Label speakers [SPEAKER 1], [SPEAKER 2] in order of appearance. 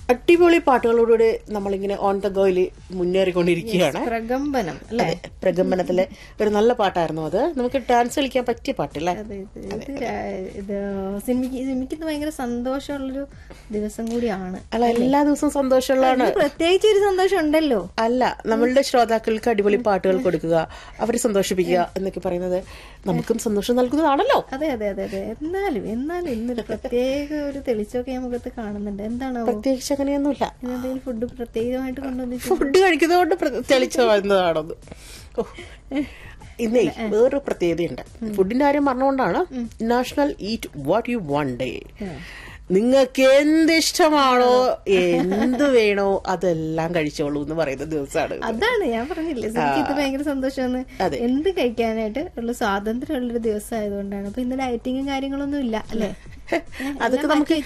[SPEAKER 1] അടിപൊളി പാട്ടുകളോടുകൂടി നമ്മളിങ്ങനെ on the ഗോയിൽ മുന്നേറിക്കൊണ്ടിരിക്കുകയാണ്
[SPEAKER 2] പ്രകമ്പനം അല്ലെ
[SPEAKER 1] അതെ പ്രകമ്പനത്തിലെ ഒരു നല്ല പാട്ടായിരുന്നു അത് നമുക്ക് ഡാൻസ് കളിക്കാൻ പറ്റിയ പാട്ടല്ലേ
[SPEAKER 2] അതെ ഇത് ഇത് രാ- ഇത് സിനിമയ്ക്ക് സിനിമയ്ക്ക് ഇത് ഭയങ്കര സന്തോഷമുള്ളൊരു ദിവസം കൂടിയാണ്
[SPEAKER 1] അല്ല എല്ലാ ദിവസവും സന്തോഷമുള്ളതാണ്
[SPEAKER 2] ഇത് പ്രത്യേകിച്ച് ഒരു സന്തോഷം ഉണ്ടല്ലോ
[SPEAKER 1] അല്ല നമ്മളുടെ ശ്രോതാക്കൾക്ക് അടിപൊളി പാട്ടുകൾ കൊടുക്കുക അവരെ സന്തോഷിപ്പിക്കുക എന്നൊക്കെ പറയുന്നത് നമുക്കും സന്തോഷം നൽകുന്നതാണല്ലോ
[SPEAKER 2] അതെ അതെ അതെ അതെ എന്നാലും എന്നാലും ഇന്നൊരു പ്രത്യേക ഒരു തെളിച്ചൊക്കെ ഞാൻ മുഖത്ത് കാണുന്നുണ്ട് എന്താണോ
[SPEAKER 1] പ്രത്യേകിച്ച് അങ്ങനെയൊന്നുമില്ല
[SPEAKER 2] ഇന്നെന്തെങ്കിലും ഫുഡ് പ്രത്യേകമായിട്ട് കൊണ്ടുവന്നിട്ട്
[SPEAKER 1] ഫുഡ് കഴിക്കുന്നതുകൊണ്ട് പ്ര- തെളിച്ചു വരുന്നതാണത് ഓ. ഇന്നേ വേറൊരു പ്രത്യേകതയുണ്ട് ഫുഡിന്റെ കാര്യം പറഞ്ഞുകൊണ്ടാണ് national eat what you want day നിങ്ങൾക്ക് എന്ത് ഇഷ്ടമാണോ എന്ത് വേണോ അതെല്ലാം കഴിച്ചോളൂ എന്ന് പറയുന്ന ദിവസമാണ് ഇത്.
[SPEAKER 2] അതാണ് ഞാൻ പറഞ്ഞില്ലേ എനിക്ക് ഇത് ഭയങ്കര സന്തോഷമാണ്
[SPEAKER 1] അതെ.
[SPEAKER 2] എന്ത് കഴിക്കാനായിട്ട് ഉള്ള സ്വാതന്ത്ര്യമുള്ളൊരു ദിവസം ആയതുകൊണ്ടാണ് അപ്പൊ ഇന്ന് ഡയറ്റിങ്ങും കാര്യങ്ങളൊന്നും ഇല്ല അല്ലേ
[SPEAKER 1] അതൊക്കെ നമുക്ക്